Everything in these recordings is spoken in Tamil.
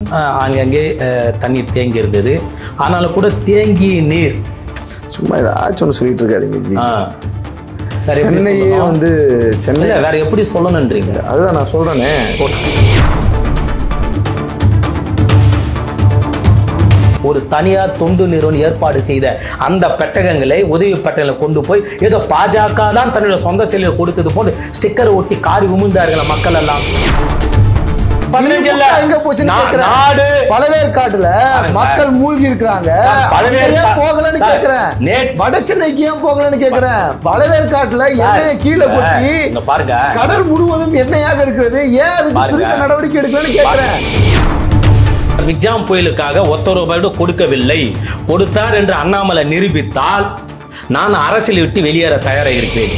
அஹ், ஆங்கங்கே அஹ், தண்ணீர் தேங்கி இருந்தது ஆனாலும் கூட தேங்கிய நீர் சும்மா ஏதாச்சும் ஒன்று சொல்லிட்டு இருக்காதீங்க ஜி அஹ், வேற எப்படி சென்னையே சொல்லணும்? வந்து சென்னை இல்ல வேற எப்படி சொல்லணுன்றீங்க அதுதான் நான் சொல்றேனே ஒரு தனியார் தொண்டு நிறுவனம் ஏற்பாடு செய்த அந்த பெட்டகங்களை உதவி பெட்டகங்களை கொண்டு போய் ஏதோ பாஜக தான் தன்னுடைய சொந்த செல்லில் கொடுத்தது போல ஸ்டிக்கர் ஒட்டி காரி உமிழ்ந்தார்கள் மக்கள் எல்லாம் பதினஞ்சு இல்ல. திமுக எங்க போச்சுன்னு நா- கேக்குறேன். நாடு பழவேற்காட்டுல சார். மக்கள் மூழ்கி இருக்கிறாங்க சார், பழவேற்கா- ஏன் போகலன்னு சார், கேக்குறேன் நேத்- வட சென்னைக்கு ஏன் போகலன்னு கேக்குறேன் பழவேற்காட்டுல எண்ணெயை கீழே கொட்டி இங்க பாருங்க கடல் முழுவதும் எண்ணெயாக இருக்கிறது ஏன் அதுக்கு பாருங்க. துரித நடவடிக்கை எடுக்கலன்னு கேக்குறேன் மிக்ஜாம் புயலுக்காக ஒத்த ரூபாய் கூட கொடுக்கவில்லை கொடுத்தார் என்று அண்ணாமலை நிரூபித்தால் நான் அரசியல் விட்டு வெளியேற தயாராக இருக்கிறேன்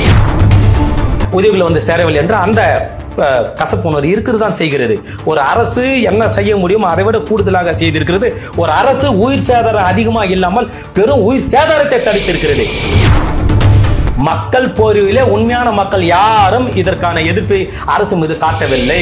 உதவிகள் வந்து சேரவில்லை என்று அந்த அஹ், கசப்புணர்வு இருக்கிறது தான் செய்கிறது ஒரு அரசு என்ன செய்ய முடியுமோ அதை விட கூடுதலாக செய்திருக்கிறது ஒரு அரசு உயிர் சேதாரம் அதிகமாக இல்லாமல் பெரும் உயிர் சேதாரத்தை தடுத்திருக்கிறது மக்கள் போர்விலே உண்மையான மக்கள் யாரும் இதற்கான எதிர்ப்பை அரசு மீது காட்டவில்லை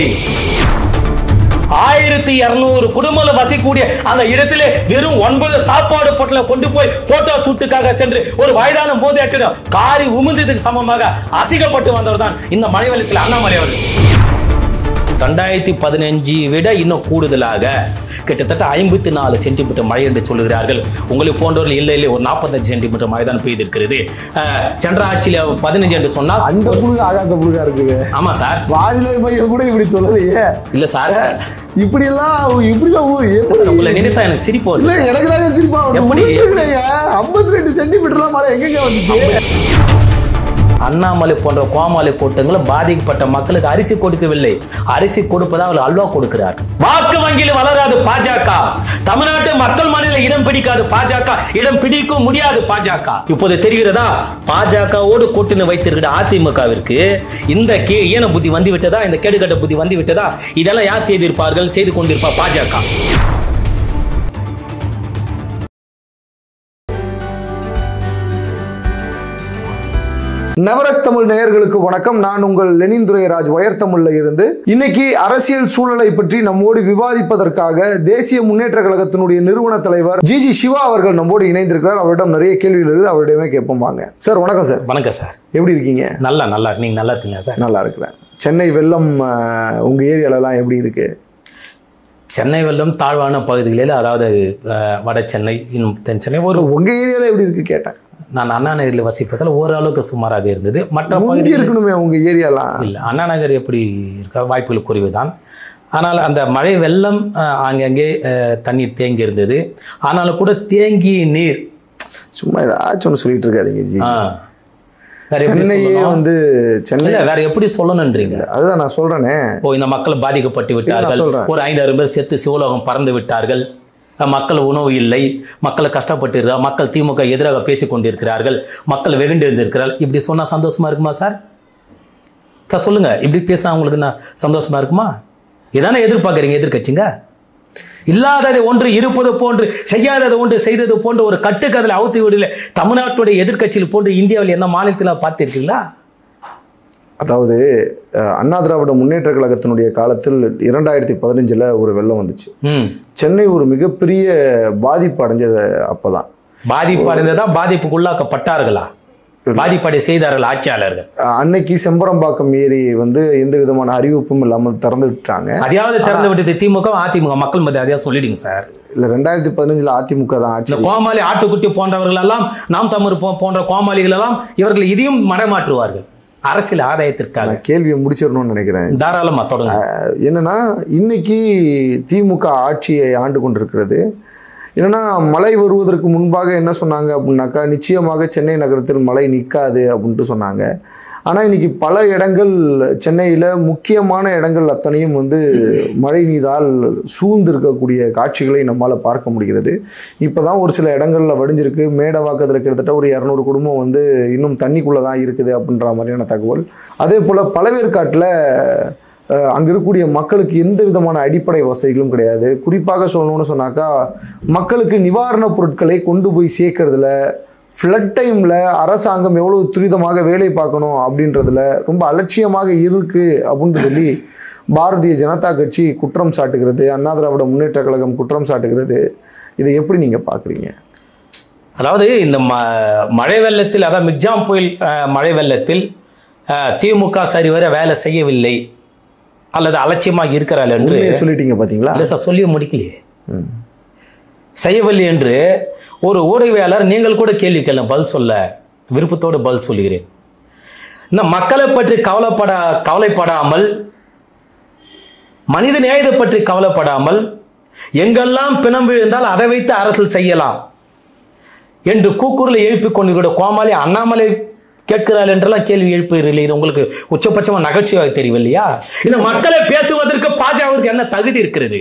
ஆயிரத்தி இருநூறு குடும்பங்கள் வசிக்கக்கூடிய அந்த இடத்திலே வெறும் ஒன்பது சாப்பாடு பொட்டலை கொண்டு போய் போட்டோ ஷூட்டுக்காக சென்று ஒரு வயதான போதையாற்றிடம் காரி உமிழ்ந்ததுக்கு சமமாக அசிங்கப்பட்டு வந்தவர் தான் இந்த மழை வெள்ளத்தில் அண்ணாமலை அவர்கள் ரெண்டாயிரத்தி பதினஞ்சு விட இன்னும் கூடுதலாக கிட்டத்தட்ட ஐம்பத்தி நாலு சென்டிமீட்டர் மழை என்று சொல்லுகிறார்கள் உங்களை போன்றவர்கள் இல்லை இல்லை ஒரு நாற்பத்தஞ்சு சென்டிமீட்டர் மழை தான் பெய்திருக்கிறது அஹ், சென்ற ஆட்சியில் பதினஞ்சு என்று சொன்னால் அந்த புழுகு ஆகாச புழுகா இருக்குது ஆமா சார் வானிலை மையம் கூட இப்படி சொல்லலையே இல்ல சார் இப்படி எல்லாம் இப்படி எல்லாம் ஊ- எப்படி உங்களை நினைத்தா எனக்கு சிரிப்பு வருது. இல்ல எனக்கு தாங்க சிரிப்பா எப்படி? ஐம்பத்தி ரெண்டு சென்டிமீட்டர்லாம் மழை எங்கெங்க வந்துச்சு அண்ணாமலை போன்ற கோமாளி கூட்டங்கள் பாதிக்கப்பட்ட மக்களுக்கு அரிசி கொடுக்கவில்லை அரிசி கொடுப்பதா அவர் அல்வா கொடுக்கிறார் வாக்கு வங்கியில் வளராது பாஜக தமிழ்நாட்டு மக்கள் மனதில் இடம் பிடிக்காது பாஜக இடம் பிடிக்க முடியாது பாஜக இப்போது தெரிகிறதா பாஜகவோடு கூட்டணி வைத்திருக்கிற அதிமுகவிற்கு இந்த கே ஈன புத்தி வந்து விட்டதா இந்த கேடுகட்ட புத்தி வந்து விட்டதா இதெல்லாம் யார் செய்திருப்பார்கள் செய்து கொண்டிருப்பார் பாஜக நவரஸ் தமிழ் நேயர்களுக்கு வணக்கம் நான் உங்கள் லெனின் துரைராஜ் உயர் தமிழ்ல இருந்து இன்னைக்கு அரசியல் சூழலை பற்றி நம்மோடு விவாதிப்பதற்காக தேசிய முன்னேற்ற கழகத்தினுடைய நிறுவன தலைவர் ஜி ஜி சிவா அவர்கள் நம்மோடு இணைந்திருக்கிறார் அவரிடம் நிறைய கேள்விகள் இருக்குது அவரிடமே கேட்போம் வாங்க சார் வணக்கம் சார் வணக்கம் சார் எப்படி இருக்கீங்க நல்லா நல்லா நீங்க நல்லா இருக்கீங்களா சார் நல்லா இருக்கிறேன் சென்னை வெள்ளம் அஹ், உங்க ஏரியாலலாம் எப்படி இருக்கு சென்னை வெள்ளம் தாழ்வான பகுதிகளில் அதாவது அஹ், வட சென்னை இன்னும் தென் சென்னை ஒரு உங்க ஏரியால எப்படி இருக்கு கேட்டேன் நான் அண்ணா நகரில் வசிப்பதால் ஓரளவுக்கு சுமாராக இருந்தது மற்ற முந்தி பகுதிகள் இருக்கணுமே உங்க ஏரியாலாம் இல்லை அண்ணா நகர் எப்படி இருக்க வாய்ப்புகள் குறைவுதான் ஆனால் அந்த மழை வெள்ளம் அஹ், ஆங்கங்கே அஹ், தண்ணீர் தேங்கி இருந்தது ஆனாலும் கூட தேங்கிய நீர் சும்மா ஏதாச்சும் ஒன்று சொல்லிட்டு இருக்காதீங்க ஜி ஆ, வேற எப்படி சென்னையே சொல்லணும்? வந்து சென்னை இல்ல வேற எப்படி சொல்லணுன்றீங்க அதுதான் நான் சொல்றேனே ஓ இந்த மக்கள் பாதிக்கப்பட்டு விட்டார்கள் சொல்றேன். ஒரு ஐந்தாயிரம் பேர் செத்து சிவலோகம் பறந்து விட்டார்கள் மக்கள் உணவு இல்லை மக்கள் கஷ்டப்பட்டு இருக்கா மக்கள் திமுக எதிராக பேசிக் கொண்டிருக்கிறார்கள் மக்கள் வெகுண்டு இருந்திருக்கிறார்கள் இப்படி சொன்னா சந்தோஷமா இருக்குமா சார் சார் சொல்லுங்க இப்படி பேசினா உங்களுக்கு என்ன சந்தோஷமா இருக்குமா இதானே எதிர்பார்க்குறீங்க எதிர்க்கட்சிங்க இல்லாததை ஒன்று இருப்பது போன்று செய்யாதது ஒன்று செய்தது போன்று ஒரு கட்டுக்கதில் அவுத்து விடல தமிழ்நாட்டுடைய எதிர்க்கட்சியில் போன்று இந்தியாவில் என்ன மாநிலத்தில் பார்த்திருக்கீங்களா அதாவது அஹ், அண்ணா திராவிட முன்னேற்ற கழகத்தினுடைய காலத்தில் இரண்டாயிரத்தி பதினஞ்சில் ஒரு வெள்ளம் வந்துச்சு ம் சென்னை ஒரு மிகப்பெரிய பாதிப்பு அடைஞ்சது அப்பதான் பாதிப்பு அடைந்ததா பாதிப்புக்குள்ளாக்கப்பட்டார்களா பாதிப்படை செய்தார்கள் ஆட்சியாளர்கள் அஹ், அன்னைக்கு செம்பரம்பாக்கம் ஏரி வந்து எந்த விதமான அறிவிப்பும் இல்லாமல் திறந்து விட்டாங்க அதையாவது திறந்து விட்டது திமுக அதிமுக மக்கள் மத்திய அதையாவது சொல்லிடுங்க சார் இல்லை ரெண்டாயிரத்தி பதினஞ்சில் அதிமுக தான் இந்த ஆட்சி கோமாளி ஆட்டுக்குட்டி போன்றவர்கள் எல்லாம் நாம் தமிழ் போ- போன்ற கோமாளிகள் எல்லாம் இவர்கள் இதையும் மடமாற்றுவார்கள் அரசியல் ஆதாயத்திற்காக நான் கேள்வியை முடிச்சிடணும்னு நினைக்கிறேன் தாராளமா தொடங்க அஹ், என்னன்னா இன்னைக்கு திமுக ஆட்சியை ஆண்டு கொண்டிருக்கிறது என்னன்னா மழை வருவதற்கு முன்பாக என்ன சொன்னாங்க அப்படின்னாக்கா நிச்சயமாக சென்னை நகரத்தில் மழை நிற்காது அப்படின்ட்டு சொன்னாங்க ஆனால் இன்னைக்கு பல இடங்கள் சென்னையில் முக்கியமான இடங்கள் அத்தனையும் வந்து மழை நீரால் சூழ்ந்திருக்கக்கூடிய காட்சிகளை நம்மால் பார்க்க முடிகிறது இப்போ தான் ஒரு சில இடங்களில் வடிஞ்சிருக்கு மேடவாக்கத்தில் கிட்டத்தட்ட ஒரு இரநூறு குடும்பம் வந்து இன்னும் தண்ணிக்குள்ளே தான் இருக்குது அப்படின்ற மாதிரியான தகவல் அதே போல் பழவேற்காட்டில் அஹ் அங்க இருக்கக்கூடிய மக்களுக்கு எந்த விதமான அடிப்படை வசதிகளும் கிடையாது குறிப்பாக சொல்லணும்னு சொன்னாக்கா மக்களுக்கு நிவாரணப் பொருட்களை கொண்டு போய் சேர்க்கறதுல ஃப்ளட் டைமில் அரசாங்கம் எவ்வளோ துரிதமாக வேலை பார்க்கணும் அப்படின்றதுல ரொம்ப அலட்சியமாக இருக்கு அப்படின்னு சொல்லி பாரதிய ஜனதா கட்சி குற்றம் சாட்டுகிறது அண்ணா திராவிட முன்னேற்ற கழகம் குற்றம் சாட்டுகிறது இதை எப்படி நீங்கள் பார்க்குறீங்க அதாவது இந்த ம மழை வெள்ளத்தில் அதாவது மிக்ஜாம் புயல் அஹ், மழை வெள்ளத்தில் அஹ், திமுக சரிவர வேலை செய்யவில்லை அல்லது அலட்சியமாக இருக்கிறாள் என்று உண்மையை சொல்லிட்டீங்க பார்த்தீங்களா இல்லை சார் சொல்லி முடிக்கலையே செய்யவில்லை என்று ஒரு ஊடகவியாளர் நீங்கள் கூட கேள்வி கேள்வி பதில் சொல்ல விருப்பத்தோடு பதில் சொல்லுகிறேன் இந்த மக்களை பற்றி கவலைப்பட கவலைப்படாமல் மனித நேயத்தை பற்றி கவலைப்படாமல் எங்கெல்லாம் பிணம் விழுந்தால் அதை வைத்து அரசியல் செய்யலாம் என்று கூக்குரலை எழுப்பிக் கொண்டிருக்கிற கோமாளி அண்ணாமலை கேட்கிறாள் என்றெல்லாம் கேள்வி எழுப்புகிறீர்கள் இது உங்களுக்கு உச்சபட்சமா நகைச்சுவையாக தெரியவில்லையா இந்த மக்களை பேசுவதற்கு பாஜகவிற்கு என்ன தகுதி இருக்கிறது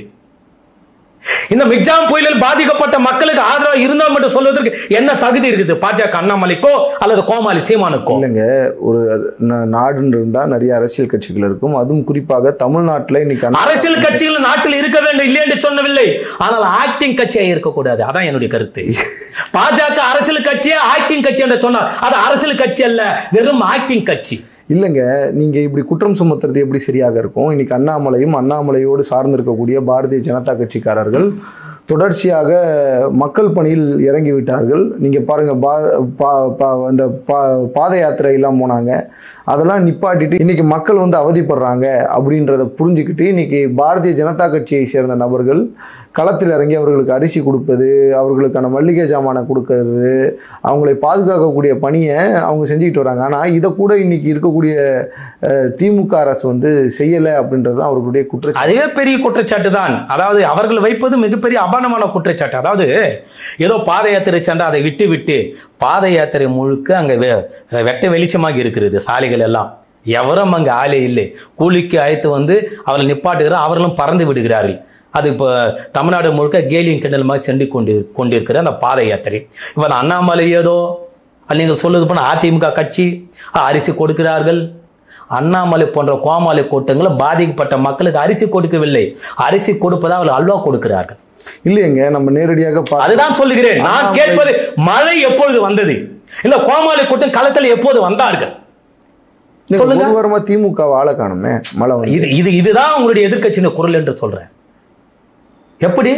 இந்த மிக்ஜாம் புயலில் பாதிக்கப்பட்ட மக்களுக்கு ஆதரவாக இருந்தால் மட்டும் சொல்வதற்கு என்ன தகுதி இருக்குது பாஜக அண்ணாமலைக்கோ அல்லது கோமாளி சீமானுக்கோ இல்லைங்க ஒரு ந- நாடுன்னு இருந்தால் நிறைய அரசியல் கட்சிகள் இருக்கும் அதுவும் குறிப்பாக தமிழ்நாட்டில் இன்னைக்கு அண்ணா- அரசியல் கட்சிகள் நாட்டில் இருக்க வேண்டும் இல்லை என்று சொல்லவில்லை ஆனால் ஆக்டிங் கட்சியா இருக்கக்கூடாது அதான் என்னுடைய கருத்து பாஜக அரசியல் கட்சியா ஆக்டிங் கட்சி என்று சொன்னார் அது அரசியல் கட்சி அல்ல வெறும் ஆக்டிங் கட்சி இல்லைங்க நீங்க இப்படி குற்றம் சுமத்துறது எப்படி சரியாக இருக்கும் இன்னைக்கு அண்ணாமலையும் அண்ணாமலையோடு சார்ந்திருக்கக்கூடிய பாரதிய ஜனதா கட்சிக்காரர்கள் தொடர்ச்சியாக மக்கள் பணியில் இறங்கி விட்டார்கள் நீங்க பாருங்க பா பா- பா- அந்த பா பாத யாத்திரை எல்லாம் போனாங்க அதெல்லாம் நிப்பாட்டிட்டு இன்னைக்கு மக்கள் வந்து அவதிப்படுறாங்க அப்படின்றத புரிஞ்சுக்கிட்டு இன்னைக்கு பாரதிய ஜனதா கட்சியை சேர்ந்த நபர்கள் களத்தில் இறங்கி அவர்களுக்கு அரிசி கொடுப்பது அவர்களுக்கான மல்லிகை ஜாமானை கொடுக்கறது அவங்களை பாதுகாக்கக்கூடிய பணியை அவங்க செஞ்சுக்கிட்டு வராங்க ஆனால் இதை கூட இன்னைக்கு இருக்கக்கூடிய அஹ், திமுக அரசு வந்து செய்யலை அப்படின்றது தான் அவர்களுடைய குற்றச்சாட்டு அதுவே பெரிய குற்றச்சாட்டு தான் அதாவது அவர்கள் வைப்பது மிகப்பெரிய அபானமான குற்றச்சாட்டு அதாவது ஏதோ பாத யாத்திரை சென்று அதை விட்டு விட்டு பாத யாத்திரை முழுக்க அங்கே வெ- வெட்ட வெளிச்சமாக இருக்கிறது சாலைகள் எல்லாம் எவரும் அங்கே ஆளே இல்லை கூலிக்கு அழைத்து வந்து அவர்கள் நிப்பாட்டுகிறார் அவர்களும் பறந்து விடுகிறார்கள் அது இப்போ தமிழ்நாடு முழுக்க கேலியும் கிண்டல் மாதிரி சென்று கொண்டு கொண்டிருக்கிற அந்த பாத யாத்திரை இப்போ அந்த அண்ணாமலை ஏதோ அது நீங்கள் சொல்லுது போன அதிமுக கட்சி அரிசி கொடுக்கிறார்கள் அண்ணாமலை போன்ற கோமாளி கூட்டங்களும் பாதிக்கப்பட்ட மக்களுக்கு அரிசி கொடுக்கவில்லை அரிசி கொடுப்பதா அவர்கள் அல்வா கொடுக்கிறார்கள் இல்லையங்க நம்ம நேரடியாக பா அதுதான் சொல்லுகிறேன் நான் அண்ணாமலை- கேட்பது மழை எப்பொழுது வந்தது இல்ல கோமாளி கூட்டம் களத்தில் எப்போது வந்தார்கள் சொல்லுங்க. ஒரு வாரமா திமுக ஆள காணுமே மழை வந்து இது இது இதுதான் உங்களுடைய எதிர்க்கட்சியின் குரல் என்று சொல்றேன் எப்படி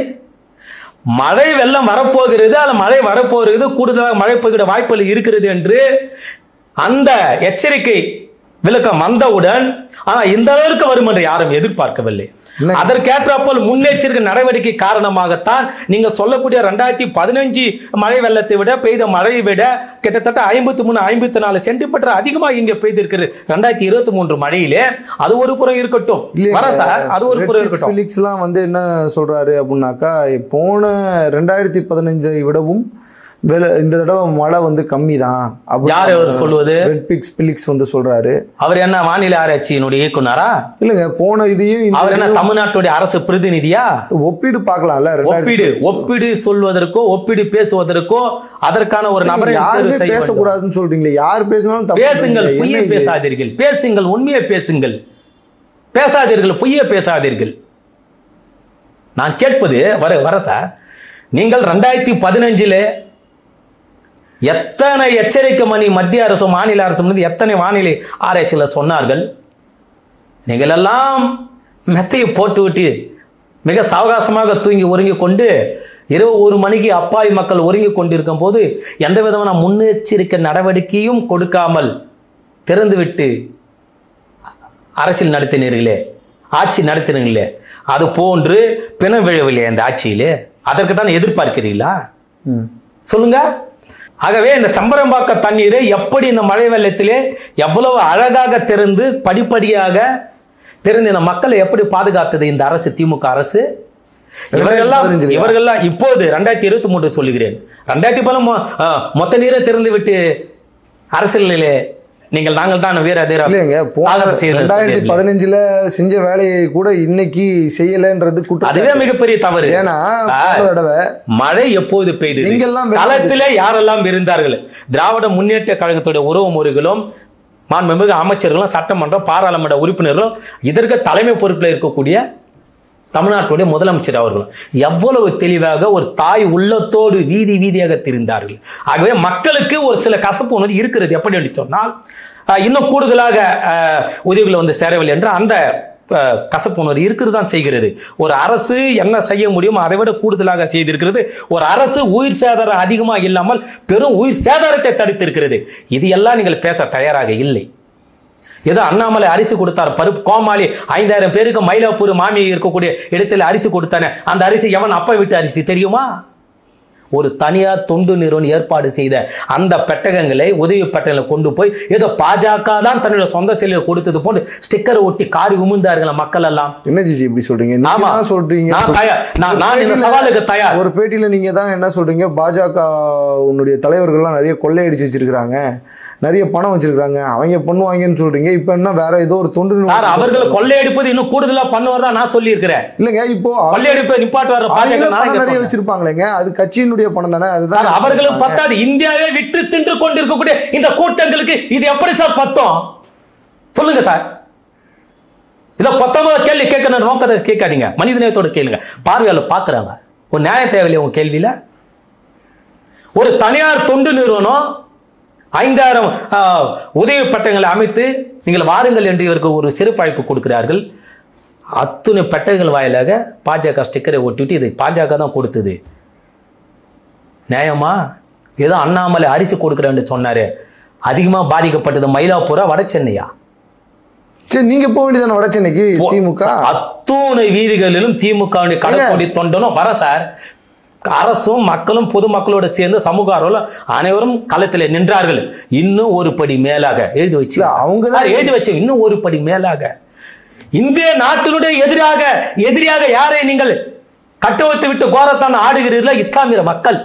மழை வெள்ளம் வரப்போகிறது அல்ல மழை வரப்போகிறது கூடுதலாக மழை பெய்கிற வாய்ப்புகள் இருக்கிறது என்று அந்த எச்சரிக்கை விளக்கம் வந்தவுடன் ஆனா இந்த அளவிற்கு வரும் என்று யாரும் எதிர்பார்க்கவில்லை என்ன? அதற்கேற்றாப்போல் முன்னெச்சரிக்கை நடவடிக்கை காரணமாகத்தான் நீங்க சொல்லக்கூடிய ரெண்டாயிரத்தி பதினஞ்சு மழை வெள்ளத்தை விட பெய்த மழையை விட கிட்டத்தட்ட ஐம்பத்தி மூணு ஐம்பத்தி நாலு சென்டிமீட்டர் அதிகமாக இங்க பெய்திருக்கிறது ரெண்டாயிரத்தி இருபத்தி மூன்று மழையிலே அது ஒரு புறம் இருக்கட்டும் வர சார் அது ஒரு புறம் இருக்கட்டும் ஃபிலிக்ஸ்லாம் வந்து என்ன சொல்றாரு அப்படின்னாக்கா போன ரெண்டாயிரத்தி பதினஞ்சை விடவும் வெல இந்த தடவை மழை வந்து கம்மி தான் யார் அவர் சொல்லுவது ரெட் பிக்ஸ் பிலிக்ஸ் வந்து சொல்றாரு அவர் என்ன வானிலை ஆராய்ச்சியினுடைய இயக்குனரா இல்லைங்க போன இதையும் இந்த அவர் என்ன தமிழ்நாட்டுடைய அரசு பிரதிநிதியா ஒப்பிடு பார்க்கலாம்ல ரெண்டாயிரத்தி ஒப்பீடு ஒப்பீடு சொல்வதற்கோ ஒப்பீடு பேசுவதற்கோ அதற்கான ஒரு நபரை யாருமே தேர்வு செய்ய வேண்டும். பேசக்கூடாதுன்னு சொல்றீங்களே யார் பேசினாலும் தப்பு பேசுங்கள் இல்லைங்க. பொய்யை என்ன இது? பேசாதீர்கள் பேசுங்கள் உண்மையை பேசுங்கள் பேசாதீர்கள் பொய்யை பேசாதீர்கள் நான் கேட்பது வர வர சார் நீங்கள் ரெண்டாயிரத்தி பதினஞ்சில் எத்தனை எச்சரிக்கை மணி மத்திய அரசு மாநில அரசு வந்து எத்தனை வானிலை ஆராய்ச்சியில் சொன்னார்கள் நீங்கள் எல்லாம் மெத்தையை போட்டுவிட்டு மிக சாவகாசமாக தூங்கி உறங்கி கொண்டு இரவு ஒரு மணிக்கு அப்பாவி மக்கள் உறங்கி கொண்டிருக்கும் போது எந்த விதமான முன்னெச்சரிக்கை நடவடிக்கையும் கொடுக்காமல் திறந்துவிட்டு அரசியல் நடத்தினீர்களே ஆட்சி நடத்தினீங்களே அது போன்று பிணம் விழவில்லை அந்த ஆட்சியிலே அதற்கு தான் எதிர்பார்க்கிறீங்களா ம். சொல்லுங்க ஆகவே இந்த சம்பரம்பாக்க தண்ணீரை எப்படி இந்த மழை வெள்ளத்திலே எவ்வளவு அழகாக திறந்து படிப்படியாக திறந்து இந்த மக்களை எப்படி பாதுகாத்தது இந்த அரசு திமுக அரசு இவர்கள்லாம் 2015 இவர்கள்லாம் இப்போது ரெண்டாயிரத்தி இருபத்தி மூன்று சொல்லுகிறேன் ரெண்டாயிரத்தி பலம் மொத்த நீரை திறந்து விட்டு அரசியலிலே நீங்கள் நாங்கள் தான் வீர தீர இல்லைங்க போன சாகசம் செய்தது ரெண்டாயிரத்தி சொல்லியிருந்தீங்க. பதினஞ்சுல செஞ்ச வேலையை கூட இன்னைக்கு செய்யலைன்றது குற்றம் அதுவே மிகப்பெரிய தவறு ஏன்னா சார், போன தடவை மழை எப்போது பெய்தது எங்கெல்லாம் வெள்ளம் களத்திலே யாரெல்லாம் இருந்தார்கள் திராவிட முன்னேற்ற கழகத்துடைய உறவு முறைகளும் மாண்புமிகு அமைச்சர்களும் சட்டமன்ற பாராளுமன்ற உறுப்பினர்களும் இதற்கு தலைமை பொறுப்பில் இருக்கக்கூடிய தமிழ்நாட்டுடைய முதலமைச்சர் அவர்களும் எவ்வளவு தெளிவாக ஒரு தாய் உள்ளத்தோடு வீதி வீதியாக திரிந்தார்கள் ஆகவே மக்களுக்கு ஒரு சில கசப்பு உணர்வு இருக்கிறது எப்படி என்று சொன்னால் அஹ், இன்னும் கூடுதலாக அஹ், உதவிகள் வந்து சேரவில்லை என்று அந்த அஹ், கசப்பு உணர்வு இருக்கிறது தான் செய்கிறது ஒரு அரசு என்ன செய்ய முடியுமோ அதை விட கூடுதலாக செய்திருக்கிறது ஒரு அரசு உயிர் சேதாரம் அதிகமாக இல்லாமல் பெரும் உயிர் சேதாரத்தை தடுத்திருக்கிறது இது எல்லாம் நீங்கள் பேச தயாராக இல்லை ஏதோ அண்ணாமலை அரிசி கொடுத்தார் பருப்பு கோமாளி ஐந்தாயிரம் பேருக்கு மயிலாப்பூர் மாமி இருக்கக்கூடிய இடத்துல அரிசி கொடுத்தானே அந்த அரிசி எவன் அப்ப விட்டு அரிசி தெரியுமா ஒரு தனியார் தொண்டு நிறுவனம் ஏற்பாடு செய்த அந்த பெட்டகங்களை உதவி பெட்டகங்களை கொண்டு போய் ஏதோ பாஜக தான் தன்னுடைய சொந்த செல்லில் கொடுத்தது போன்று ஸ்டிக்கர் ஒட்டி காரி உமிழ்ந்தார்கள் மக்கள் எல்லாம் என்ன ஜிஜி இப்படி சொல்றீங்க நீங்க ஆமா. தான் சொல்றீங்க நான் தயார். நான்- ஒரு நான் இந்த பேட்டியில- சவாலுக்கு தயார். ஒரு பேட்டியில நீங்க தான் என்ன சொல்றீங்க பாஜக உன்னுடைய தலைவர்கள்லாம் நிறைய கொள்ளையடிச்சு வச்சிருக்காங்க நிறைய பணம் வச்சிருக்காங்க அவங்க பண்ணுவாங்கன்னு சொல்றீங்க இப்ப என்ன வேற ஏதோ ஒரு தொண்டு சார் நிறுவனம் அவர்கள் கொள்ளையடிப்பது இன்னும் கூடுதலா பண்ணுவார் தான் நான் சொல்லி இருக்கிறேன் இல்லங்க இப்போ கொள்ளையடிப்பை நிப்பாட்டு வர பாஜக அவங்களே நான் பணம் இங்க நிறைய சொன்னேன். வச்சிருப்பாங்களேங்க அது கட்சியினுடைய பணம் தானே அதுதான் சார் அவர்களும் பத்தாது இந்தியாவே விற்று தின்று கொண்டிருக்கக்கூடிய இந்த கூட்டங்களுக்கு இது எப்படி சார் பத்தம் சொல்லுங்க சார் இத பத்தொன்பது கேள்வி கேட்கணும் நோக்கத்தை கேட்காதீங்க மனிதநேயத்தோட கேளுங்க பார்வையாளர் பாக்குறாங்க ஒரு நியாயம் தேவையில்லை உங்க கேள்வியில ஒரு தனியார் தொண்டு நிறுவனம் ஐந்தாயிரம் ஆ, உதவி பட்டங்களை அமைத்து நீங்கள் வாருங்கள் என்று இவருக்கு ஒரு சிறப்பு அழைப்பு கொடுக்கிறார்கள் அத்துணை பெட்டகங்கள் வாயிலாக பாஜக ஸ்டிக்கரை ஒட்டிவிட்டு இது பாஜக தான் கொடுத்தது நியாயமா ஏதோ அண்ணாமலை அரிசி கொடுக்குறேன்னு சொன்னாரு அதிகமா பாதிக்கப்பட்டது மயிலாப்பூரா வட சென்னையா சரி நீங்க போக வேண்டியதானே வட சென்னைக்கு திமுக அத்தூணை வீதிகளிலும் திமுக கடற்கொடி தொண்டனும் வர சார் அரசும் மக்களும் பொதுமக்களோட சேர்ந்து சமூக ஆர்வலர் அனைவரும் களத்தில் நின்றார்கள் இன்னும் ஒரு படி மேலாக எழுதி வச்சு இல்ல, அவங்க தான் சார், எழுதி வச்சு இன்னும் ஒரு படி மேலாக இந்திய நாட்டினுடைய எதிராக எதிரியாக யாரை நீங்கள் கட்டவித்து விட்டு கோரத்தான் ஆடுகிறீர்களா இஸ்லாமிய மக்கள்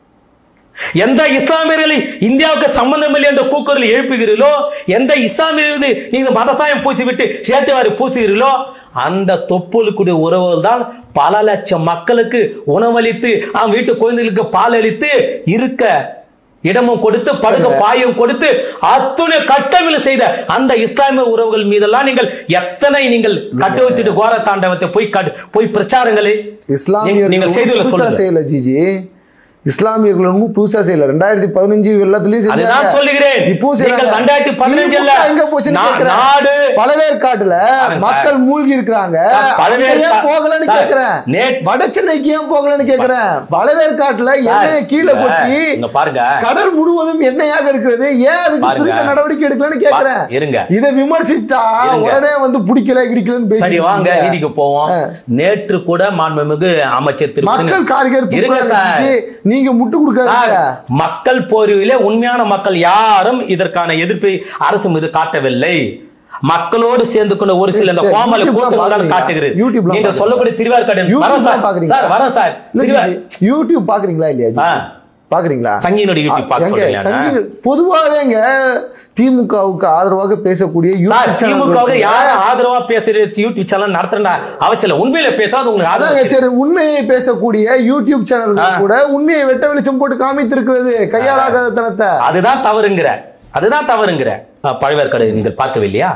எந்த இஸ்லாமியர்களை இந்தியாவுக்கு சம்பந்தம் இல்லை என்ற கூக்குரல் எழுப்புகிறீர்களோ எந்த இஸ்லாமியர் மீது நீங்க மதசாயம் பூசிவிட்டு சேட்டுவாரி பூசுகிறீர்களோ அந்த தொப்புளுக்குடைய உறவுகள் தான் பல லட்சம் மக்களுக்கு உணவளித்து அவன் வீட்டு குழந்தைகளுக்கு பால் அளித்து இருக்க இடமும் கொடுத்து படுக்க பாயும் கொடுத்து அத்துணை கட்டவில் செய்த அந்த இஸ்லாமிய உறவுகள் மீதெல்லாம் நீங்கள் எத்தனை நீங்கள் கட்டவித்துட்டு கோர தாண்டவத்தை போய் கட்டு- போய் பிரச்சாரங்களை இஸ்லாமியர்கள் நீங்கள் செய்திகளை புதுசா சொல்லுங்க செய்யல ஜிஜி இஸ்லாமியர்கள் ஒன்றும் புதுசா செய்யல ரெண்டாயிரத்தி பதினஞ்சு வெள்ளத்துலயும் செஞ்சாங்க. அதுதான் சொல்லுகிறேன். இப்பவும் நீங்கள் செய்றாங்க. 2015 திமுக எங்க போச்சுன்னு நா- கேக்குறேன். நாடு பழவேற்காட்டுல பாருங்க சார். மக்கள் மூழ்கி இருக்கிறாங்க சார், பழவேற்கா- அங்க ஏன் போகலன்னு சார், கேக்குறேன் நேத்- வட சென்னைக்கு ஏன் போகலன்னு கேக்குறேன் பழவேற்காட்டுல எண்ணெயை கீழே இங்க- கொட்டி இங்க பாருங்க கடல் முழுவதும் எண்ணெயாக இருக்கிறது ஏன் அதுக்கு பாருங்க. திருத்த நடவடிக்கை எடுக்கலன்னு கேக்குறேன் பா- இருங்க. இதை விமர்சித்தா இருங்க. உடனே வந்து பிடிக்கல கிடிக்கலன்னு சரி பேசி வாங்க நீதிக்கு போவோம் நேற்று கூட மாண்புமிகு அமைச்சர் திரு மக்கள் காரிகர் இருங்க சார். துப்புரவு நீங்க முட்டு சார், கொடுக்காதீங்க மக்கள் போரிலே உண்மையான மக்கள் யாரும் இதற்கான எதிர்ப்பை அரசு மீது காட்டவில்லை மக்களோடு சேர்ந்து கொண்ட ஒரு சில இந்த சரி, கோமல YouTubeலாம் கூட்டங்கள் தான் பாக்குறீங்களா? காட்டுகிறது YouTubeலாம் நீங்கள் சொல்லக்கூடிய திருவார்காடு வரேன் யூடியூப் சார் பாக்குறீங்களா சார் வரேன் சார் இல்ல திருவா- ஜி, யூடியூப் பாக்குறீங்களா இல்லையா ஜி? ஆ. பாக்குறீங்களா சங்கியினுடைய யூடியூப் பார்க்க எங்க, சொல்றீங்க சங்கி- பொதுவாவேங்க திமுகவுக்கு ஆதரவாக பேசக்கூடிய சார் யூடியூப் திமுகவுக்கு சேனல் யாரும் ஆதரவா பேசுற யூடியூப் சேனல் நடத்துறா அவசியம் இல்லை உண்மையில பேசுறது உங்களுக்கு அதாங்க ஆதரவு சரி உண்மையை பேசக்கூடிய யூடியூப் சேனல்கள் கூட உண்மையை வெட்ட வெளிச்சம் போட்டு காமித்திருக்கிறது கையாளாகாத தனத்தை அதுதான் தவறுங்கிற அதுதான் தவறுங்கிற அஹ், பழவேற்காடு நீங்கள் பார்க்கவில்லையா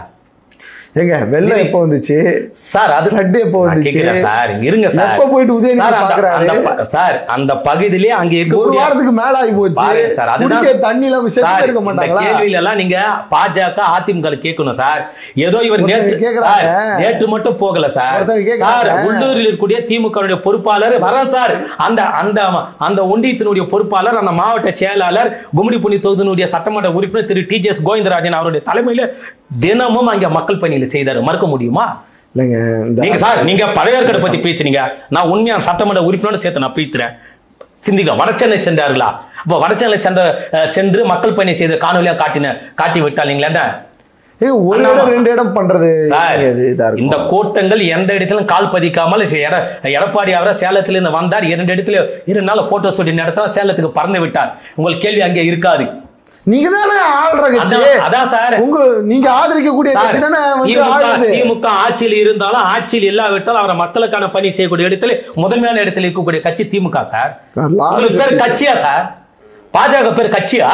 ஏங்க வெள்ளம் எப்போ வந்துச்சு சார் அது Flood எப்போ நான் வந்துச்சு? கேட்கிறேன் சார் இங்க இருங்க சார் எப்போ போயிட்டு உதயநிதி சார், அந்த- பார்க்கறாரு? அந்த ப- சார் அந்த பகுதியிலே அங்க ஒரு இருக்கக்கூடிய வாரத்துக்கு மேல ஆகி போச்சு பாருங்க சார் அதுதான் குடிக்க தண்ணி இல்லாம செத்து சார், இருக்க இந்த மாட்டாங்களா கேள்வியில எல்லாம் நீங்க பாஜக அதிமுக கேட்கணும் சார் ஏதோ இவர் ஒருத்தங்க நேற்று கேக்குறாங்க. சார், நேற்று மட்டும் போகல சார் ஒருத்தங்க சார் கேக்குறாங்க. உள்ளூரில் இருக்கக்கூடிய திமுக பொறுப்பாளர் வர சார் அந்த அந்த அந்த ஒன்றியத்தினுடைய பொறுப்பாளர் அந்த மாவட்ட செயலாளர் கும்மிடி புனி தொகுதியினுடைய சட்டமன்ற உறுப்பினர் Thiru T G S Govindarajan அவருடைய தலைமையில தினமும் அங்க மக்கள் பணியில செய்தார் மறக்க முடியுமா இல்லைங்க இந்த நீங்க சார் நீங்க பழையர்கடை பத்தி பேசுனீங்க நான் உண்மையா சட்டமன்ற உறுப்பினரோட சேர்த்து நான் பேசுறேன் சிந்திக்கலாம் வடசென்னை சென்றார்களா அப்போ வடசென்னை சென்ற அஹ், சென்று மக்கள் பணி செய்த காணொலியா காட்டின காட்டி விட்டால் நீங்களா என்ன ஏய், ஒரு இடம் ரெண்டு இடம் பண்றது சார் இது இதா இருக்கும் இந்த கூட்டங்கள் எந்த இடத்திலும் கால் பதிக்காமல் சி- எட- எடப்பாடி அவரை சேலத்துல இருந்து வந்தார் இரண்டு இடத்துல இரண்டு நாள் போட்டோ ஷூட்டிங் நடத்தினா சேலத்துக்கு பறந்து விட்டார் உங்கள் கேள்வி அங்கே இருக்காது நீங்க தானே ஆள்ற கட்சி அதான் அதான் சார் உங்க நீங்க ஆதரிக்கக்கூடிய கட்சி தானே வந்து திமுக ஆளுது திமுக ஆட்சியில் இருந்தாலும் ஆட்சியில் இல்லாவிட்டால் அவரை மக்களுக்கான பணி செய்யக்கூடிய இடத்துல முதன்மையான இடத்துல இருக்கக்கூடிய கட்சி திமுக சார் நல்லா உங்களுக்கு பேர் கட்சியா சார் பாஜக பேர் கட்சியா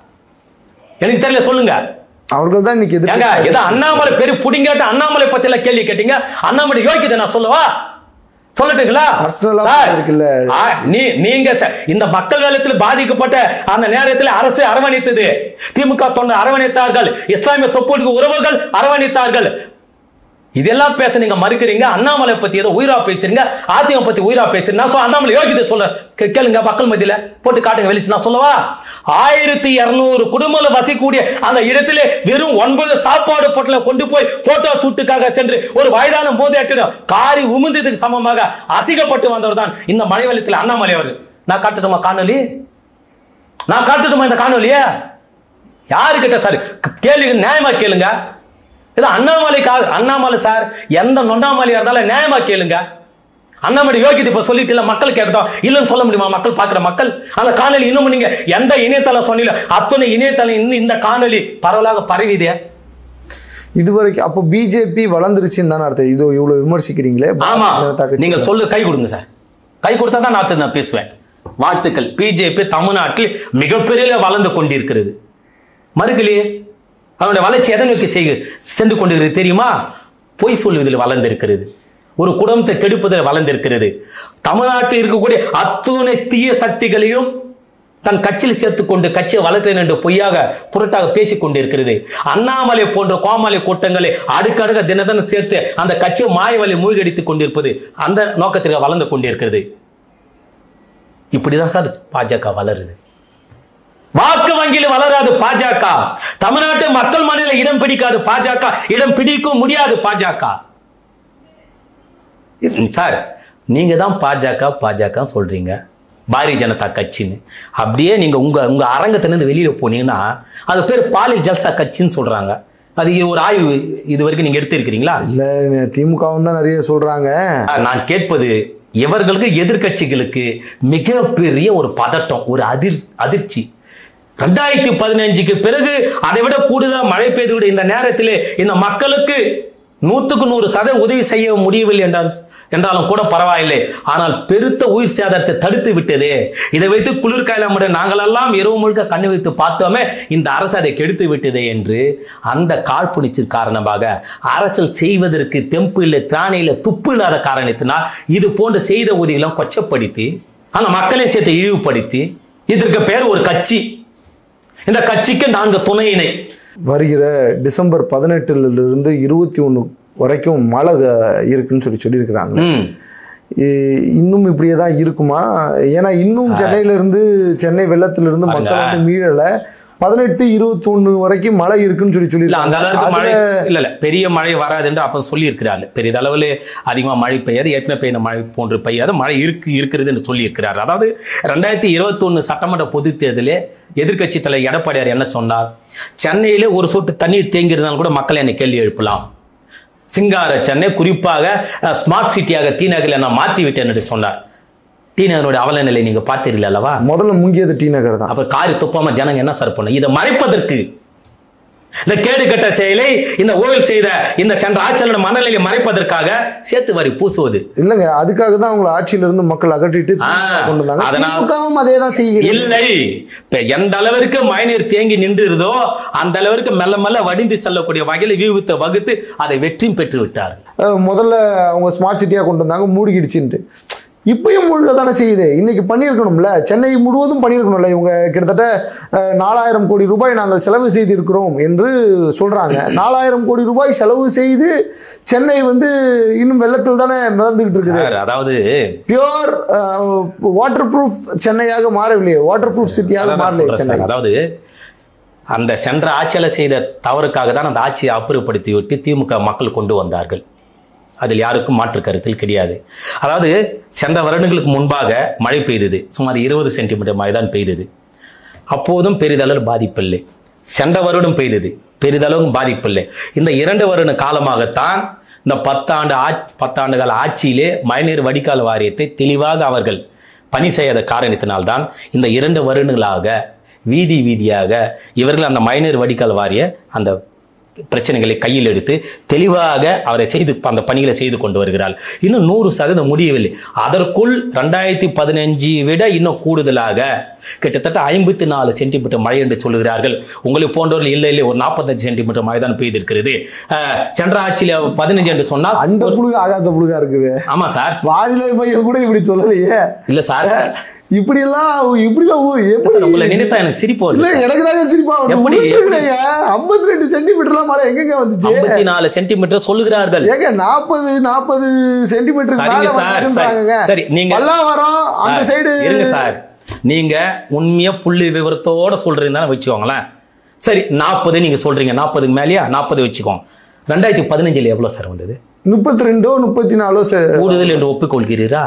எனக்கு தெரியல சொல்லுங்க அவர்கள் தான் இன்னைக்கு ஏங்க எதிர்ப்பு ஏதோ அண்ணாமலை பேரு புடிங்காட்ட அண்ணாமலை பத்தி எல்லாம் கேள்வி கேட்டீங்க அண்ணாமலை யோகிதை நான் சொல்லவா சொல்லட்டுங்களா Personal ஆ சார், பண்றதுக்கு இல்ல. ஆ, நீ நீங்க ச- இந்த மக்கள் வெள்ளத்தில் பாதிக்கப்பட்ட அந்த நேரத்தில் அரசு அரவணைத்தது திமுக தொண்டர் அரவணைத்தார்கள் இஸ்லாமிய தொப்புளுக்கு உறவுகள் அரவணைத்தார்கள் இதெல்லாம் பேச நீங்க மறுக்கிறீங்க அண்ணாமலை பத்தி ஏதோ உயிரா பேசுறீங்க அதிமுக பத்தி உயிரா பேசுறீங்க நான் சொல்ல அண்ணாமலை யோகிதை சொல்ல கே- கேளுங்க மக்கள் மத்தியில போட்டு காட்டுங்க வெளிச்சு நான் சொல்லவா ஆயிரத்தி இருநூறு குடும்பங்கள் வசிக்கக்கூடிய அந்த இடத்திலே வெறும் ஒன்பது சாப்பாடு பொட்டலை கொண்டு போய் போட்டோ ஷூட்டுக்காக சென்று ஒரு வயதான போதையாட்டிடம் காரி உமிழ்ந்ததுக்கு சமமாக அசிங்கப்பட்டு வந்தவர் தான் இந்த மழை வெள்ளத்தில் அண்ணாமலை அவர் நான் காட்டுதுமா காணொலி நான் காட்டுதுமா இந்த காணொலிய யாருக்கிட்ட சார் கேளுங்க நியாயமா கேளுங்க இது அண்ணாமலைக்கு அண்ணாமலை சார் எந்த நொண்டாமலையா இருந்தாலும் நியாயமா கேளுங்க அண்ணாமலை யோகிதை இப்ப சொல்லிட்டு இல்ல மக்கள் கேட்கட்டும் இல்லைன்னு சொல்ல முடியுமா மக்கள் பார்க்கிற மக்கள் அந்த காணொலி இன்னும் நீங்க எந்த இணையதளம் சொன்னீங்க அத்தனை இணையதளம் இந்த இந்த காணொலி பரவலாக பரவிதே இதுவரைக்கும் அப்போ பிஜேபி வளர்ந்துருச்சுன்னு தானே அர்த்தம் இது இவ்வளவு விமர்சிக்கிறீங்களே ஆமா பாரதிய ஜனதா கட்சி நீங்க சொல்லு கை கொடுங்க சார் கை கொடுத்தா தான் நான் நான் பேசுவேன் வாழ்த்துக்கள் பிஜேபி தமிழ்நாட்டில் மிகப்பெரிய வளர்ந்து கொண்டிருக்கிறது மறுக்கலையே அவனுடைய வளர்ச்சி எதை நோக்கி செய்க சென்று கொண்டிருக்கிறது தெரியுமா பொய் சொல்லுவதில் வளர்ந்திருக்கிறது ஒரு குடும்பத்தை கெடுப்பதில் வளர்ந்திருக்கிறது தமிழ்நாட்டில் இருக்கக்கூடிய அத்துணை தீய சக்திகளையும் தன் கட்சியில் சேர்த்துக்கொண்டு கட்சியை வளர்க்கிறேன் என்று பொய்யாக புரட்டாக பேசிக் கொண்டிருக்கிறது அண்ணாமலை போன்ற கோமாளி கூட்டங்களை அடுக்கடுக்க தினதினம் சேர்த்து அந்த கட்சியை மாயவலை மூழ்கடித்துக் கொண்டிருப்பது அந்த நோக்கத்திற்கு வளர்ந்து கொண்டிருக்கிறது இப்படிதான் சார் பாஜக வளருது வாக்கு வங்கியில் வளராது பாஜக தமிழ்நாட்டு மக்கள் மனதில் இடம் பிடிக்காது பாஜக இடம் பிடிக்கும் முடியாது பாஜக இது- சார் நீங்க தான் பாஜக பாஜக சொல்றீங்க பாரதிய ஜனதா கட்சின்னு அப்படியே நீங்க உங்க உங்க அரங்கத்திலிருந்து வெளியில போனீங்கன்னா அது பேர் பாலியல் ஜல்சா கட்சின்னு சொல்றாங்க அது ஒரு ஆய்வு இது வரைக்கும் நீங்க எடுத்திருக்கிறீங்களா இல்ல திமுகவும் தான் நிறைய சொல்றாங்க நான் கேட்பது இவர்களுக்கு எதிர்க்கட்சிகளுக்கு மிகப்பெரிய ஒரு பதட்டம் ஒரு அதிர் அதிர்ச்சி ரெண்டாயிரத்தி பதினஞ்சுக்கு பிறகு அதை விட கூடுதலா மழை பெய்து இந்த நேரத்திலே இந்த மக்களுக்கு நூத்துக்கு நூறு சத உதவி செய்ய முடியவில்லை என்றால் என்றாலும் கூட பரவாயில்லை ஆனால் பெருத்த உயிர் சேதத்தை தடுத்து விட்டதே இதை வைத்து குளிர்காலமுடைய நாங்களெல்லாம் இரவு முழுக்க கண்ணு வைத்து பார்த்தோமே இந்த அரசு அதை கெடுத்து விட்டதே என்று அந்த காழ்ப்புணிச்சின் காரணமாக அரசியல் செய்வதற்கு தெம்பு இல்லை திராணி இல்லை துப்பு இல்லாத காரணத்தினால் இது போன்ற செய்த உதவிகளும் கொச்சப்படுத்தி அந்த மக்களை சேர்த்து இழிவுபடுத்தி இதற்கு பேர் ஒரு கட்சி இந்த கட்சிக்கு நான்கு துணை இணை வருகிற டிசம்பர் பதினெட்டுல இருந்து இருபத்தி ஒன்று வரைக்கும் மழை அஹ், இருக்குன்னு சொல்லி சொல்லியிருக்கிறாங்க ம். இ- இன்னும் இப்படியே தான் இருக்குமா ஏன்னா இன்னும் சென்னையில இருந்து சென்னை வெள்ளத்துல இருந்து மக்கள் வந்து மீளல பதினெட்டு இருபத்தொன்னு வரைக்கும் மழை இருக்குன்னு சொல்லி இல்ல அந்த அளவுக்கு மழை சொல்லியிருக்காங்க இல்ல இல்ல பெரிய மழை வராது என்று அப்ப சொல்லி இருக்கிறாரு பெரிய அளவில் அதிகமா மழை பெய்யாது ஏற்கனவே பெய்த மழை போன்று பெய்யாது மழை இருக்கு இருக்கிறது என்று சொல்லி இருக்கிறார் அதாவது ரெண்டாயிரத்தி இருபத்தி சட்டமன்ற பொதுத் தேர்தலே எதிர்க்கட்சி தலைவர் எடப்பாடியார் என்ன சொன்னார் சென்னையிலே ஒரு சொட்டு தண்ணீர் தேங்கி இருந்தாலும் கூட மக்கள் என்னை கேள்வி எழுப்பலாம் சிங்கார சென்னை குறிப்பாக அஹ், ஸ்மார்ட் சிட்டியாக டி நகரில் நான் மாற்றி விட்டேன் என்று சொன்னார் டி நகருடைய அவல நிலை நீங்க பார்த்தீர்கள் அல்லவா முதல்ல முங்கியது டி நகர் தான் அப்ப காரி துப்பாம ஜனங்க என்ன சார் பண்ணும் இதை மறைப்பதற்கு இந்த கேடு கட்ட செயலை இந்த ஊழல் செய்த இந்த சென்ற ஆட்சியாளர் மனநிலையை மறைப்பதற்காக சேர்த்து வரி பூசுவது இல்லங்க அதுக்காக தான் அவங்களை ஆட்சியில இருந்து மக்கள் அகற்றிட்டு ஆ, திமுக கொண்டு வந்தாங்க அதனால் திமுகவும் அதே தான் செய்கிறது இல்லை இப்ப எந்த அளவிற்கு மழைநீர் தேங்கி நின்றுதோ அந்த அளவிற்கு மெல்ல மெல்ல வடிந்து செல்லக்கூடிய வகையில் வியூகத்தை வகுத்து அதை வெற்றியும் பெற்று விட்டார் அஹ் முதல்ல அவங்க ஸ்மார்ட் சிட்டியாக கொண்டு வந்தாங்க மூழ்கிடுச்சுன்ட்டு இப்பயும் முழுக்க தானே செய்யுது இன்னைக்கு பண்ணியிருக்கணும்ல சென்னை முழுவதும் பண்ணியிருக்கணும்ல இவங்க கிட்டத்தட்ட அஹ், நாலாயிரம் கோடி ரூபாய் நாங்கள் செலவு செய்திருக்கிறோம் என்று சொல்றாங்க நாலாயிரம் கோடி ரூபாய் செலவு செய்து சென்னை வந்து இன்னும் வெள்ளத்தில் தானே மிதந்துகிட்டு இருக்குது சார், அதாவது பியோர் வாட்டர் ப்ரூஃப் சென்னையாக மாறவில்லையே வாட்டர் ப்ரூஃப் சிட்டியாக அதான் நான் மாறலையே சொல்றேன் சென்னை சார். அதாவது அந்த சென்ற ஆட்சியாளர் செய்த தவறுக்காக தான் அந்த ஆட்சியை அப்புறப்படுத்தி விட்டு திமுக மக்கள் கொண்டு வந்தார்கள் அதில் யாருக்கும் மாற்று கருத்தில் கிடையாது அதாவது சென்ற வருடங்களுக்கு முன்பாக மழை பெய்தது சுமார் இருபது சென்டிமீட்டர் மழை தான் பெய்தது அப்போதும் பெரிதளவு பாதிப்பில்லை சென்ற வருடம் பெய்தது பெரிதளவு பாதிப்பில்லை இந்த இரண்டு வருட காலமாகத்தான் இந்த பத்தாண்டு ஆட்சி பத்தாண்டுகால ஆட்சியிலே மழைநீர் வடிகால் வாரியத்தை தெளிவாக அவர்கள் பணி செய்யாத காரணத்தினால்தான் இந்த இரண்டு வருடங்களாக வீதி வீதியாக இவர்கள் அந்த மழைநீர் வடிகால் வாரிய அந்த பிரச்சனைகளை கையில் எடுத்து தெளிவாக அவரை செய்து அந்த பணிகளை செய்து கொண்டு வருகிறார் இன்னும் நூறு சதவீதம் முடியவில்லை அதற்குள் ரெண்டாயிரத்தி பதினஞ்சு விட இன்னும் கூடுதலாக கிட்டத்தட்ட ஐம்பத்தி நாலு சென்டிமீட்டர் மழை என்று சொல்லுகிறார்கள் உங்களை போன்றவர்கள் இல்லை இல்லை ஒரு நாற்பத்தஞ்சு சென்டிமீட்டர் மழை தான் பெய்திருக்கிறது அஹ், சென்ற ஆட்சியில பதினஞ்சு என்று சொன்னால் அந்த புழுகு ஆகாச புழுகா இருக்குது ஆமா சார் வானிலை மையம் கூட இப்படி சொல்லலையே இல்ல சார் இப்படி எல்லாம் இப்படி எல்லாம் ஊ- எப்படி உங்களை நினைத்தா எனக்கு சிரிப்பு இல்ல வருது எனக்கு தாங்க சிரிப்பா எப்படி? ஐம்பத்தி ரெண்டு சென்டிமீட்டர்லாம் மழை எங்கெங்க வந்துச்சு ஐம்பத்தி நாலு சென்டிமீட்டர் சொல்லுகிறார்கள் ஏங்க நாற்பது நாற்பது சென்டிமீட்டருக்கு சரிங்க மேல சார், வந்துருக்காங்க சரி, சரி, நீங்க- பல்லாவரம் அந்த சார், சைடு இருங்க சார் நீங்க உண்மையா புள்ளி விவரத்தோட சொல்றீங்கன்னு வச்சுக்கோங்களேன் சரி நாற்பது நீங்க சொல்றீங்க நாற்பதுக்கு மேலேயா நாற்பது வச்சுக்கோங்க ரெண்டாயிரத்தி பதினஞ்சுல எவ்வளவு சார் வந்தது முப்பத்தி ரெண்டோ முப்பத்தி நாலோ ச- கூடுதல் என்று ஒப்புக்கொள்கிறீரா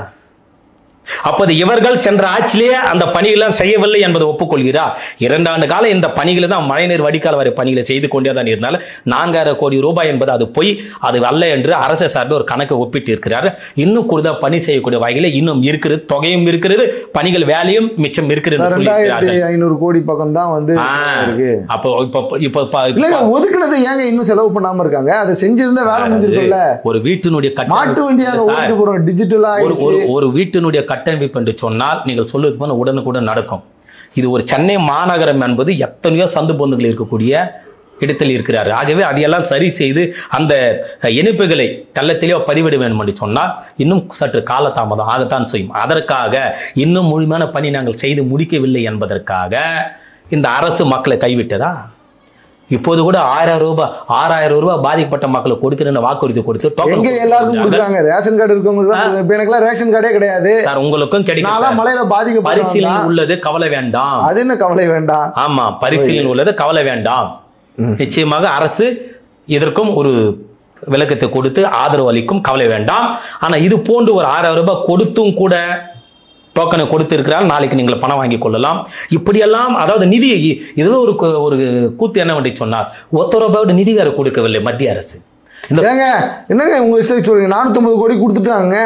அப்போது இவர்கள் சென்ற ஆட்சியிலேயே அந்த பணிகளெல்லாம் செய்யவில்லை என்பதை ஒப்புக்கொள்கிறா இரண்டாண்டு காலம் இந்த பணிகளை தான் மழைநீர் வடிகால் வரை பணிகளை செய்து கொண்டே தான் இருந்தாலும் நான்காயிரம் கோடி ரூபாய் என்பது அது போய் அது அல்ல என்று அரசு சார்பில் ஒரு கணக்கை ஒப்பிட்டு இருக்கிறார் இன்னும் கூடுதல் பணி செய்யக்கூடிய வகையில் இன்னும் இருக்கிறது தொகையும் இருக்கிறது பணிகள் வேலையும் மிச்சம் இருக்கிறது என்று ரெண்டாயிரத்தி சொல்லியிருக்கிறார்கள் ஐநூறு கோடி பக்கம் தான் வந்து ஆ, இருக்கு அப்போ இப்போ இப்போ இப்போ- இல்லங்க ஒதுக்குனதை ஏங்க இன்னும் செலவு பண்ணாம இருக்காங்க அதை செஞ்சிருந்தா வேலை முடிஞ்சிருக்கும்ல ஒரு வீட்டினுடைய கட்டணம் மாட்டு வண்டி அங்க சார், ஓட்டிட்டு போறோம் டிஜிட்டலா ஒரு ஆயிடுச்சு ஒரு ஒரு வீட்டினுடைய கட்டமைப்பு என்று சொன்னால் நீங்கள் சொல்வது போல உடனுக்குடன் நடக்கும் இது ஒரு சென்னை மாநகரம் என்பது எத்தனையோ சந்து பொந்துகள் இருக்கக்கூடிய இடத்தில் இருக்கிறார் ஆகவே அதையெல்லாம் சரி செய்து அந்த இணைப்புகளை தள்ளத்திலே பதிவிட வேண்டும் என்று சொன்னால் இன்னும் சற்று காலதாமதம் ஆகத்தான் செய்யும் அதற்காக இன்னும் முழுமையான பணி நாங்கள் செய்து முடிக்கவில்லை என்பதற்காக இந்த அரசு மக்களை கைவிட்டதா இப்போது கூட ஆயிரம் ரூபாய் ஆறாயிரம் ரூபாய் பாதிக்கப்பட்ட மக்களுக்கு கொடுக்கிறேன்னு வாக்குறுதி கொடுத்து token எங்க எல்லாருக்கும் கொடுக்குறாங்க ரேஷன் கார்டு இருக்கவங்க தான் இப்ப எனக்குலாம் ரேஷன் கார்டே கிடையாது சார் உங்களுக்கும் கிடைக்கும் நான்லாம் சார். மலையில பாதிக்கப்பட்டவன் பரிசீலனை தான். உள்ளது கவலை வேண்டாம் அது என்ன கவலை வேண்டாம் ஆமா பரிசீலனை உள்ளது கவலை வேண்டாம் நிச்சயமாக அரசு இதற்கும் ஒரு விளக்கத்தை கொடுத்து ஆதரவு அளிக்கும் கவலை வேண்டாம் ஆனா இது போன்று ஒரு ஆறாயிரம் ரூபாய் கொடுத்தும் கூட டோக்கனை கொடுத்திருக்கிறார் நாளைக்கு நீங்கள் பணம் வாங்கி கொள்ளலாம் இப்படியெல்லாம் அதாவது நிதி இதுல ஒரு கு- ஒரு கூத்து என்ன வேண்டி சொன்னார் ஒத்த ரூபாயோட நிதி வேற கொடுக்கவில்லை மத்திய அரசு இந்த ஏங்க என்னங்க உங்க இஷ்டம் சொல்றீங்க நானூத்தம்பது கோடி கொடுத்துட்டாங்க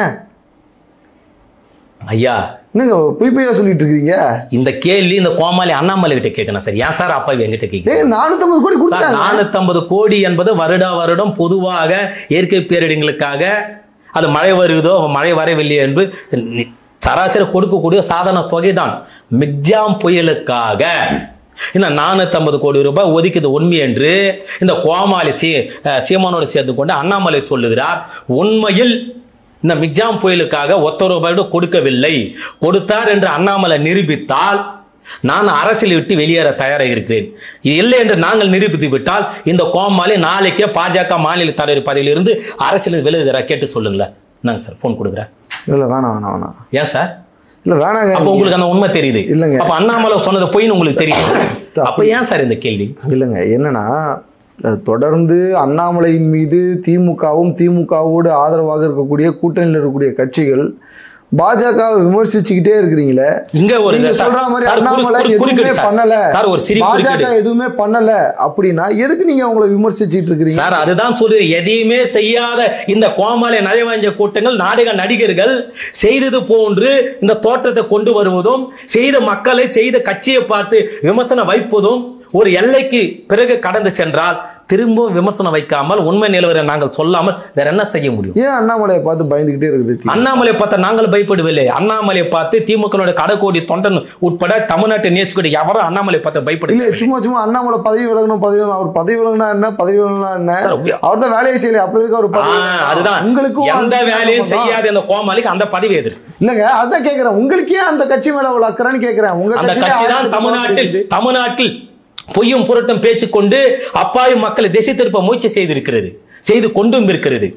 ஐயா என்னங்க பொய் பொய்யா சொல்லிட்டு இருக்கீங்க இந்த கேள்வி இந்த கோமாளி அண்ணாமலை கிட்ட கேட்கணும் சார் ஏன் சார் அப்பா என்கிட்ட கேட்க ஏங்க நானூத்தம்பது கோடி சார் கொடுத்துட்டாங்க நானூத்தம்பது கோடி என்பது வருடா வருடம் பொதுவாக இயற்கை பேரிடங்களுக்காக அது மழை வருதோ மழை வரவில்லை என்று நி- சராசரி கொடுக்கக்கூடிய சாதாரண தொகை தான் மிக்ஜாம் புயலுக்காக இந்த நானூத்தம்பது கோடி ரூபாய் ஒதுக்கியது உண்மை என்று இந்த கோமாளி சீ அஹ் சீமானோடு சேர்ந்து கொண்டு அண்ணாமலை சொல்லுகிறார் உண்மையில் இந்த மிக்ஜாம் புயலுக்காக ஒத்த ரூபாயோடு கொடுக்கவில்லை கொடுத்தார் என்று அண்ணாமலை நிரூபித்தால் நான் அரசியலை விட்டு வெளியேற தயாராக இருக்கிறேன் இல்லை என்று நாங்கள் நிரூபித்து விட்டால் இந்த கோமாளி நாளைக்கே பாஜக மாநில தலைவர் பதவியிலிருந்து அரசியல் விலகுகிறார் கேட்டு சொல்லுங்களேன் நாங்க சார் ஃபோன் கொடுக்குறேன் இல்ல வேணாம் வேணாம் வேணாம் ஏன் சார் இல்ல வேணாங்க அப்ப உங்களுக்கு அந்த உண்மை தெரியுது இல்லைங்க. அப்ப அண்ணாமலை சொன்னது பொய்ன்னு உங்களுக்கு தெரியும் அப்ப ஏன் சார் இந்த கேள்வி இல்லைங்க என்னன்னா அஹ், தொடர்ந்து அண்ணாமலையின் மீது திமுகவும் திமுகவோடு ஆதரவாக இருக்கக்கூடிய கூட்டணியில் இருக்கக்கூடிய கட்சிகள் பாஜகவை விமர்சிச்சுக்கிட்டே இருக்கிறீங்களே இங்க ஒரு நீங்க சார், சொல்ற மாதிரி சார், குறு- அண்ணாமலை குறு- எதுவுமே குறுக்கிடு சார். பண்ணல சார் ஒரு சிறிய பாஜக குறுக்கீடு. எதுவுமே பண்ணல அப்படின்னா எதுக்கு நீங்க அவங்கள விமர்சிச்சிட்டு இருக்கிறீங்க சார் அதுதான் சொல்றேன் எதையுமே செய்யாத இந்த கோமாளி நயவாஞ்ச கூட்டங்கள் நாடக நடிகர்கள் செய்தது போன்று இந்த தோற்றத்தை கொண்டு வருவதும் செய்த மக்களை செய்த கட்சியை பார்த்து விமர்சனம் வைப்பதும் ஒரு எல்லைக்கு பிறகு கடந்து சென்றால் திரும்பவும் விமர்சனம் வைக்காமல் உண்மை நிலவரை நாங்கள் சொல்லாமல் வேற என்ன செய்ய முடியும் ஏன் அண்ணாமலையை பார்த்து பயந்துகிட்டே இருக்குது தி- அண்ணாமலை பார்த்து நாங்கள் பயப்படவில்லை அண்ணாமலை பார்த்து திமுக கடைக்கோடி தொண்டன் உட்பட தமிழ்நாட்டை நேசிக்கூடிய எவரும் அண்ணாமலை பார்த்து இல்ல பயப்படவில்லை சும்மா சும்மா அண்ணாமலை பதவி விலகணும் பதவி விலகணும். அவர் பதவி விலகினா என்ன பதவி விலகினா என்ன சார், உங்க- அவர் தான் வேலையை செய்யல அப்புறம் எதுக்கு அவர் ஆ, பதவி விலகணும்? அதுதான் உங்களுக்கும் எந்த அதுக்கும் வேலையும் சம்பந்தம். செய்யாத அந்த கோமாளிக்கு அந்த பதவி எதிர்த்து இல்லங்க அதான் கேக்குறேன் உங்களுக்கு ஏன் அந்த கட்சி மேல அவ்வளவு அக்கறைன்னு கேக்குறேன் உங்க அந்த கட்சியில கட்சி தான் ஆயிரத்தி தமிழ்நாட்டில் இருக்குது. தமிழ்நாட்டில் பொய்யும் புரட்டும் பேச்சு கொண்டு அப்பாவி மக்களை திசை திருப்ப முயற்சி செய்திருக்கிறது செய்து கொண்டும் இருக்கிறது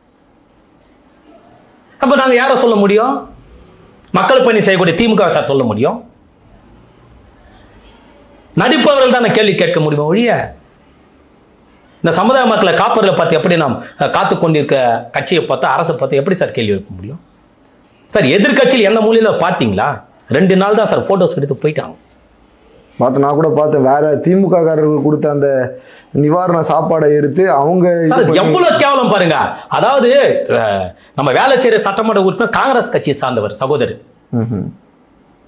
அப்ப நாங்க யாரை சொல்ல முடியும் மக்கள் பணி செய்யக்கூடிய திமுக சார் சொல்ல முடியும் நடிப்பவர்கள் தானே கேள்வி கேட்க முடியுமா ஒழிய இந்த சமுதாய மக்களை காப்பவர்களை பார்த்து எப்படி நாம் அஹ், காத்து கொண்டிருக்க கட்சியை பார்த்து அரசை பார்த்து எப்படி சார் கேள்வி வைக்க முடியும் சார் எதிர்க்கட்சியில் எந்த மூலையில பார்த்தீங்களா ரெண்டு நாள் தான் சார் போட்டோஸ் எடுத்து போயிட்டாங்க பார்த்து நான் கூட பார்த்தேன் வேற திமுக காரர்கள் கொடுத்த அந்த நிவாரண சாப்பாடை எடுத்து அவங்க இது சார், அது பண்ணி- எவ்வளவு கேவலம் பாருங்க அதாவது அஹ், நம்ம வேலை செய்யற சட்டமன்ற உறுப்பினர் காங்கிரஸ் கட்சியை சார்ந்தவர் சகோதரர் ம்ஹும்.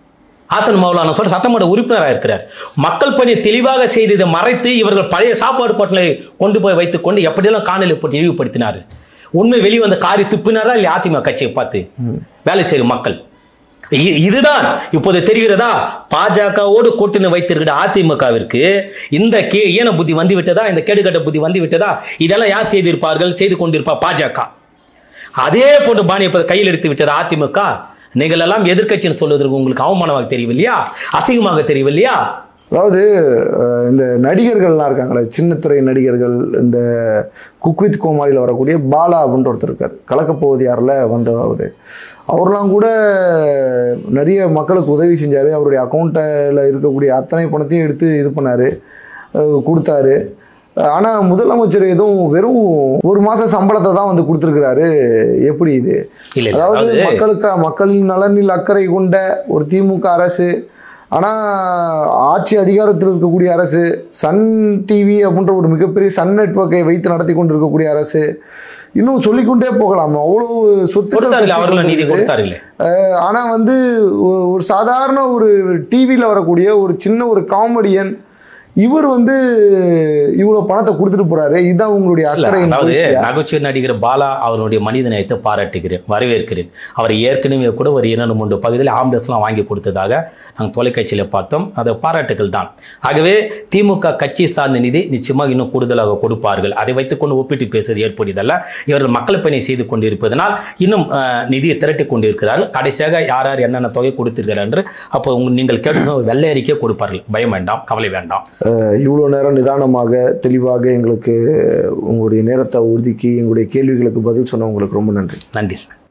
ஆசன் மௌலானா சொல்ற சட்டமன்ற உறுப்பினராக இருக்கிறார் மக்கள் பணி தெளிவாக செய்ததை மறைத்து இவர்கள் பழைய சாப்பாடு பொட்டலை கொண்டு போய் வைத்துக் கொண்டு எப்படியெல்லாம் காணொலி போட்டு இழிவுபடுத்தினார் உண்மை வெளிவந்த காரி துப்பினாரா இல்லை அதிமுக கட்சியை பார்த்து வேலை செய்யும் மக்கள் இ- இதுதான் இப்போது தெரிகிறதா பாஜகவோடு கூட்டணி வைத்திருக்கிற அதிமுகவிற்கு இந்த கே ஈன புத்தி வந்து விட்டதா இந்த கேடுகட்ட புத்தி வந்து விட்டதா இதெல்லாம் யார் செய்திருப்பார்கள் செய்து கொண்டிருப்பார் பாஜக அதே போன்று பாணி இப்ப கையில் எடுத்து விட்டது அதிமுக நீங்கள் எல்லாம் எதிர்க்கட்சின்னு சொல்வதற்கு உங்களுக்கு அவமானமாக தெரியவில்லையா அசிங்கமாக தெரியவில்லையா அதாவது அஹ், இந்த நடிகர்கள்லாம் இருக்காங்களே சின்னத்துறை நடிகர்கள் இந்த குக் வித் கோமாளியில் வரக்கூடிய பாலா அப்படின்ற ஒருத்தர் இருக்கார் கலக்கப்போவது யாரில் வந்த அவர் அவர்லாம் கூட நிறைய மக்களுக்கு உதவி செஞ்சார் அவருடைய அக்கௌண்ட்டில் இருக்கக்கூடிய அத்தனை பணத்தையும் எடுத்து இது பண்ணார் கொடுத்தாரு ஆனால் முதலமைச்சர் எதுவும் வெறும் ஒரு மாத சம்பளத்தை தான் வந்து கொடுத்துருக்கிறாரு எப்படி இது இல்ல, இல்ல, அதாவது அதாவது- மக்களுக்கு மக்களின் நலனில் அக்கறை கொண்ட ஒரு திமுக அரசு ஆனால் ஆட்சி அதிகாரத்தில் இருக்கக்கூடிய அரசு சன் டிவி அப்படின்ற ஒரு மிகப்பெரிய சன் நெட்வொர்க்கை வைத்து நடத்தி கொண்டிருக்கக்கூடிய அரசு இன்னும் சொல்லிக்கொண்டே போகலாம் அவ்வளவு சொத்துக்கள் கொடுத்தார்களே கட்சிக்கு அவர்களும் நீதி இருக்குது. கொடுத்தார்களே அஹ் ஆனா வந்து ஒ- ஒரு சாதாரண ஒரு டிவியில் வரக்கூடிய ஒரு சின்ன ஒரு காமெடியன் இவர் வந்து இவ்வளவு பணத்தை கொடுத்துட்டு போறாரு இதுதான் உங்களுடைய இல்ல, அக்கறை அதாவது நகைச்சுவை நடிகர் பாலா அவருடைய மனித நேயத்தை பாராட்டுகிறேன் வரவேற்கிறேன் அவர் ஏற்கனவே கூட ஒரு இரண்டு மூன்று பகுதியில் ஆம்புலன்ஸ்லாம் வாங்கி கொடுத்ததாக நாங்கள் தொலைக்காட்சியில் பார்த்தோம் அது பாராட்டுகள் தான் ஆகவே திமுக கட்சி சார்ந்த நிதி நிச்சயமாக இன்னும் கூடுதலாக கொடுப்பார்கள் அதை வைத்துக்கொண்டு ஒப்பிட்டு பேசுவது ஏற்படுதல்ல இவர்கள் மக்கள் பணி செய்து கொண்டிருப்பதனால் இன்னும் அஹ், நிதியை திரட்டி கொண்டிருக்கிறார்கள் கடைசியாக யார் யார் என்னென்ன தொகை கொடுத்திருக்கிறார் என்று அப்போ உங்க- நீங்கள் கேட்டு வெள்ளை அறிக்கை கொடுப்பார்கள் பயம் வேண்டாம் கவலை வேண்டாம் இவ்வளோ நேரம் நிதானமாக தெளிவாக எங்களுக்கு உங்களுடைய நேரத்தை ஒதுக்கி எங்களுடைய கேள்விகளுக்கு பதில் சொன்ன உங்களுக்கு ரொம்ப நன்றி நன்றி சார்